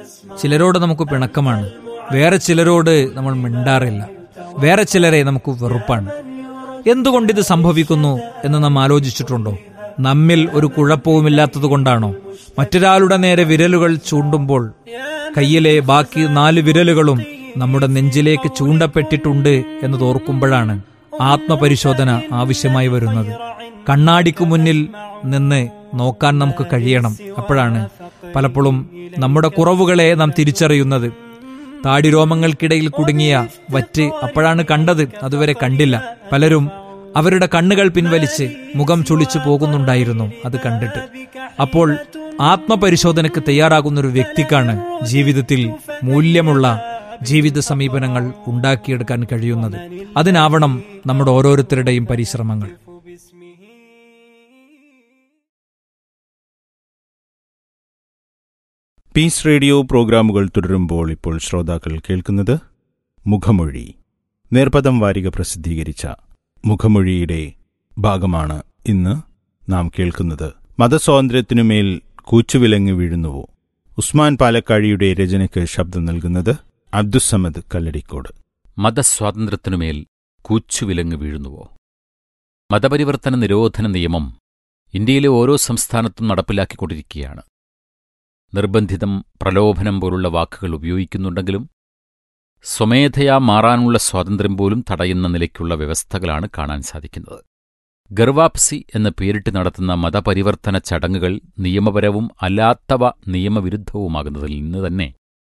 ചിലരോട് നമുക്ക് പിണക്കമാണ് വേറെ ചിലരോട് നമ്മൾ മിണ്ടാറില്ല വേറെ ചിലരെ നമുക്ക് വെറുപ്പാണ് എന്തുകൊണ്ടിത് സംഭവിക്കുന്നു എന്ന് നാം ആലോചിച്ചിട്ടുണ്ടോ നമ്മിൽ ഒരു കുഴപ്പവുമില്ലാത്തത് കൊണ്ടാണോ മറ്റൊരാളുടെ നേരെ വിരലുകൾ ചൂണ്ടുമ്പോൾ കയ്യിലെ ബാക്കി നാല് വിരലുകളും നമ്മുടെ നെഞ്ചിലേക്ക് ചൂണ്ടപ്പെട്ടിട്ടുണ്ട് എന്ന് തോർക്കുമ്പോഴാണ് ആത്മപരിശോധന ആവശ്യമായി വരുന്നത് കണ്ണാടിക്ക് മുന്നിൽ നിന്ന് നോക്കാൻ നമുക്ക് കഴിയണം അപ്പോഴാണ് പലപ്പോഴും നമ്മുടെ കുറവുകളെ നാം തിരിച്ചറിയുന്നത് താടി രോമങ്ങൾക്കിടയിൽ കുടുങ്ങിയ വറ്റ് അപ്പോഴാണ് കണ്ടത് അതുവരെ കണ്ടില്ല പലരും അവരുടെ കണ്ണുകൾ പിൻവലിച്ച് മുഖം ചുളിച്ചു പോകുന്നുണ്ടായിരുന്നു അത് കണ്ടിട്ട് അപ്പോൾ ആത്മപരിശോധനയ്ക്ക് തയ്യാറാകുന്ന ഒരു വ്യക്തിക്കാണ് ജീവിതത്തിൽ മൂല്യമുള്ള ജീവിത സമീപനങ്ങൾ ഉണ്ടാക്കിയെടുക്കാൻ കഴിയുന്നത് അതിനാവണം നമ്മുടെ ഓരോരുത്തരുടെയും പരിശ്രമങ്ങൾ പീസ് റേഡിയോ പ്രോഗ്രാമുകൾ തുടരുമ്പോൾ ഇപ്പോൾ ശ്രോതാക്കൾ കേൾക്കുന്നത് മുഖമൊഴി നേർപ്പദം വാരിക പ്രസിദ്ധീകരിച്ച മുഖമൊഴിയുടെ ഭാഗമാണ് ഇന്ന് നാം കേൾക്കുന്നത് മതസ്വാതന്ത്ര്യത്തിനുമേൽ കൂച്ചുവിലങ്ങ് വീഴുന്നുവോ ഉസ്മാൻ പാലക്കാഴിയുടെ രചനയ്ക്ക് ശബ്ദം നൽകുന്നത് അബ്ദുസമദ് കല്ലടിക്കോട് മതസ്വാതന്ത്ര്യത്തിനുമേൽ കൂച്ചുവിലങ്ങ് വീഴുന്നുവോ മതപരിവർത്തന നിരോധന നിയമം ഇന്ത്യയിലെ ഓരോ സംസ്ഥാനത്തും നടപ്പിലാക്കിക്കൊണ്ടിരിക്കുകയാണ് നിർബന്ധിതം പ്രലോഭനം പോലുള്ള വാക്കുകൾ ഉപയോഗിക്കുന്നുണ്ടെങ്കിലും സ്വമേധയാ മാറാനുള്ള സ്വാതന്ത്ര്യം പോലും തടയുന്ന നിലയ്ക്കുള്ള വ്യവസ്ഥകളാണ് കാണാൻ സാധിക്കുന്നത് ഗർവാപ്സി എന്ന പേരിട്ട് നടത്തുന്ന മതപരിവർത്തന ചടങ്ങുകൾ നിയമപരവും അല്ലാത്തവ നിയമവിരുദ്ധവുമാകുന്നതിൽ നിന്ന് തന്നെ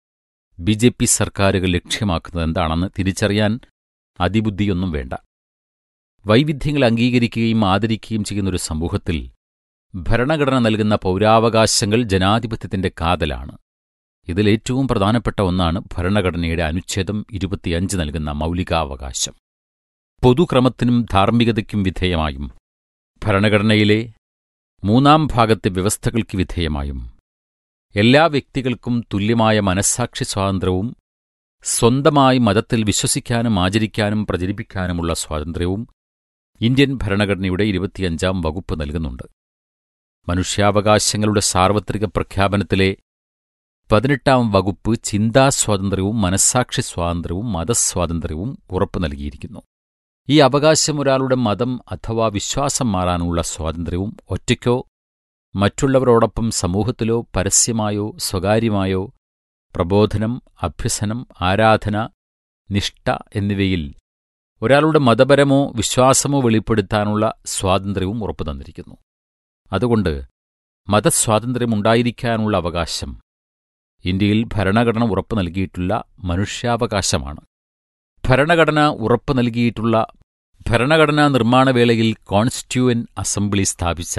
ബി ജെ പി സർക്കാരുകൾ ലക്ഷ്യമാക്കുന്നത് എന്താണെന്ന് തിരിച്ചറിയാൻ അതിബുദ്ധിയൊന്നും വേണ്ട വൈവിധ്യങ്ങൾ അംഗീകരിക്കുകയും ആദരിക്കുകയും ചെയ്യുന്നൊരു സമൂഹത്തിൽ ഭരണഘടന നൽകുന്ന പൗരാവകാശങ്ങൾ ജനാധിപത്യത്തിന്റെ കാതലാണ് ഇതിലേറ്റവും പ്രധാനപ്പെട്ട ഒന്നാണ് ഭരണഘടനയുടെ അനുച്ഛേദം ഇരുപത്തിയഞ്ച് നൽകുന്ന മൗലികാവകാശം പൊതുക്രമത്തിനും ധാർമ്മികതയ്ക്കും വിധേയമായും ഭരണഘടനയിലെ മൂന്നാം ഭാഗത്തെ വ്യവസ്ഥകൾക്ക് വിധേയമായും എല്ലാ വ്യക്തികൾക്കും തുല്യമായ മനസ്സാക്ഷി സ്വാതന്ത്ര്യവും സ്വന്തമായി മതത്തിൽ വിശ്വസിക്കാനും ആചരിക്കാനും പ്രചരിപ്പിക്കാനുമുള്ള സ്വാതന്ത്ര്യവും ഇന്ത്യൻ ഭരണഘടനയുടെ ഇരുപത്തിയഞ്ചാം വകുപ്പ് നൽകുന്നുണ്ട് മനുഷ്യാവകാശങ്ങളുടെ സാർവത്രിക പ്രഖ്യാപനത്തിലെ പതിനെട്ടാം വകുപ്പ് ചിന്താസ്വാതന്ത്ര്യവും മനസ്സാക്ഷി സ്വാതന്ത്ര്യവും മതസ്വാതന്ത്ര്യവും ഉറപ്പു നൽകിയിരിക്കുന്നു ഈ അവകാശം ഒരാളുടെ മതം അഥവാ വിശ്വാസം മാറാനുള്ള സ്വാതന്ത്ര്യവും ഒറ്റയ്ക്കോ മറ്റുള്ളവരോടൊപ്പം സമൂഹത്തിലോ പരസ്യമായോ സ്വകാര്യമായോ പ്രബോധനം അഭ്യസനം ആരാധന നിഷ്ഠ എന്നിവയിൽ ഒരാളുടെ മതപരമോ വിശ്വാസമോ വെളിപ്പെടുത്താനുള്ള സ്വാതന്ത്ര്യവും ഉറപ്പു തന്നിരിക്കുന്നു അതുകൊണ്ട് മതസ്വാതന്ത്ര്യമുണ്ടായിരിക്കാനുള്ള അവകാശം ഇന്ത്യയിൽ ഭരണഘടന ഉറപ്പു നൽകിയിട്ടുള്ള മനുഷ്യാവകാശമാണ് ഭരണഘടന ഉറപ്പു നൽകിയിട്ടുള്ള ഭരണഘടനാ നിർമ്മാണവേളയിൽ കോൺസ്റ്റിറ്റ്യൂവൻ അസംബ്ലി സ്ഥാപിച്ച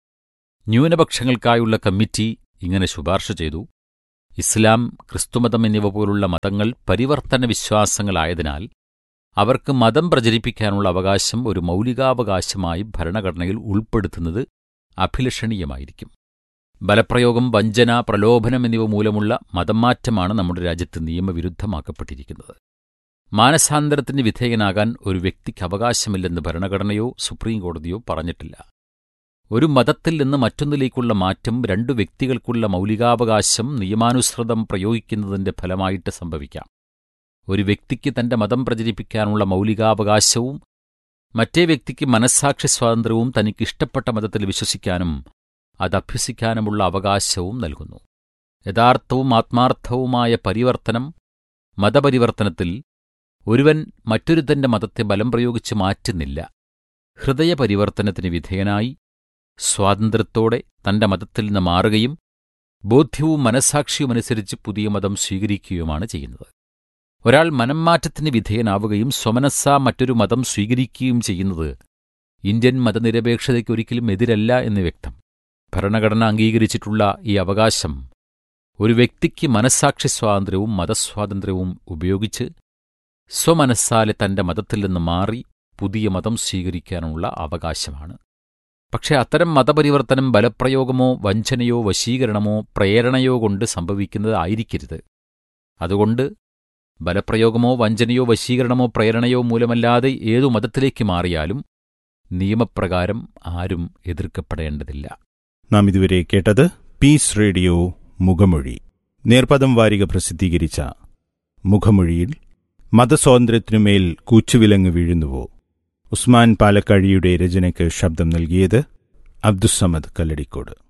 ന്യൂനപക്ഷങ്ങൾക്കായുള്ള കമ്മിറ്റി ഇങ്ങനെ ശുപാർശ ചെയ്തു ഇസ്ലാം ക്രിസ്തുമതം എന്നിവ പോലുള്ള മതങ്ങൾ പരിവർത്തന വിശ്വാസങ്ങളായതിനാൽ അവർക്ക് മതം പ്രചരിപ്പിക്കാനുള്ള അവകാശം ഒരു മൗലികാവകാശമായി ഭരണഘടനയിൽ ഉൾപ്പെടുത്തുന്നത് അഭിലഷണീയമായിരിക്കും ബലപ്രയോഗം വഞ്ചന പ്രലോഭനം എന്നിവ മൂലമുള്ള മതംമാറ്റമാണ് നമ്മുടെ രാജ്യത്ത് നിയമവിരുദ്ധമാക്കപ്പെട്ടിരിക്കുന്നത് മാനസാന്തരത്തിന് വിധേയനാകാൻ ഒരു വ്യക്തിക്ക് അവകാശമില്ലെന്ന് ഭരണഘടനയോ സുപ്രീംകോടതിയോ പറഞ്ഞിട്ടില്ല ഒരു മതത്തിൽ നിന്ന് മറ്റൊന്നിലേക്കുള്ള മാറ്റം രണ്ടു വ്യക്തികൾക്കുള്ള മൗലികാവകാശം നിയമാനുസൃതം പ്രയോഗിക്കുന്നതിന്റെ ഫലമായിട്ട് സംഭവിക്കാം ഒരു വ്യക്തിക്ക് തന്റെ മതം പ്രചരിപ്പിക്കാനുള്ള മൗലികാവകാശവും മറ്റേ വ്യക്തിക്ക് മനസ്സാക്ഷി സ്വാതന്ത്ര്യവും തനിക്ക് ഇഷ്ടപ്പെട്ട മതത്തിൽ വിശ്വസിക്കാനും അതഭ്യസിക്കാനുമുള്ള അവകാശവും നൽകുന്നു യഥാർത്ഥവും ആത്മാർത്ഥവുമായ പരിവർത്തനം മതപരിവർത്തനത്തിൽ ഒരുവൻ മറ്റൊരുത്തന്റെ മതത്തെ ബലം പ്രയോഗിച്ച് മാറ്റുന്നില്ല ഹൃദയപരിവർത്തനത്തിന് വിധേയനായി സ്വാതന്ത്ര്യത്തോടെ തന്റെ മതത്തിൽ നിന്ന് മാറുകയും ബോധ്യവും മനസ്സാക്ഷിയുമനുസരിച്ച് പുതിയ മതം സ്വീകരിക്കുകയുമാണ് ചെയ്യുന്നത് ഒരാൾ മനംമാറ്റത്തിന് വിധേയനാവുകയും സ്വമനസ്സ മറ്റൊരു മതം സ്വീകരിക്കുകയും ചെയ്യുന്നത് ഇന്ത്യൻ മതനിരപേക്ഷതയ്ക്ക് ഒരിക്കലും എതിരല്ല എന്ന് വ്യക്തം ഭരണഘടന അംഗീകരിച്ചിട്ടുള്ള ഈ അവകാശം ഒരു വ്യക്തിക്ക് മനസ്സാക്ഷി സ്വാതന്ത്ര്യവും മതസ്വാതന്ത്ര്യവും ഉപയോഗിച്ച് സ്വമനസ്സാലെ തന്റെ മതത്തിൽ നിന്ന് മാറി പുതിയ മതം സ്വീകരിക്കാനുള്ള അവകാശമാണ് പക്ഷെ അത്തരം മതപരിവർത്തനം ബലപ്രയോഗമോ വഞ്ചനയോ വശീകരണമോ പ്രേരണയോ കൊണ്ട് സംഭവിക്കുന്നതായിരിക്കരുത് അതുകൊണ്ട് ബലപ്രയോഗമോ വഞ്ചനയോ വശീകരണമോ പ്രേരണയോ മൂലമല്ലാതെ ഏതു മതത്തിലേക്ക് മാറിയാലും നിയമപ്രകാരം ആരും എതിർക്കപ്പെടേണ്ടതില്ല നാം ഇതുവരെ കേട്ടത് പീസ് റേഡിയോ മുഖമൊഴി നേർപദം വാരിക പ്രസിദ്ധീകരിച്ച മുഖമൊഴിയിൽ മതസ്വാതന്ത്ര്യത്തിനുമേൽ കൂച്ചുവിലങ്ങ് വീഴുന്നുവോ ഉസ്മാൻ പാലക്കാഴിയുടെ രചനയ്ക്ക് ശബ്ദം നൽകിയത് അബ്ദുസമദ് കല്ലടിക്കോട്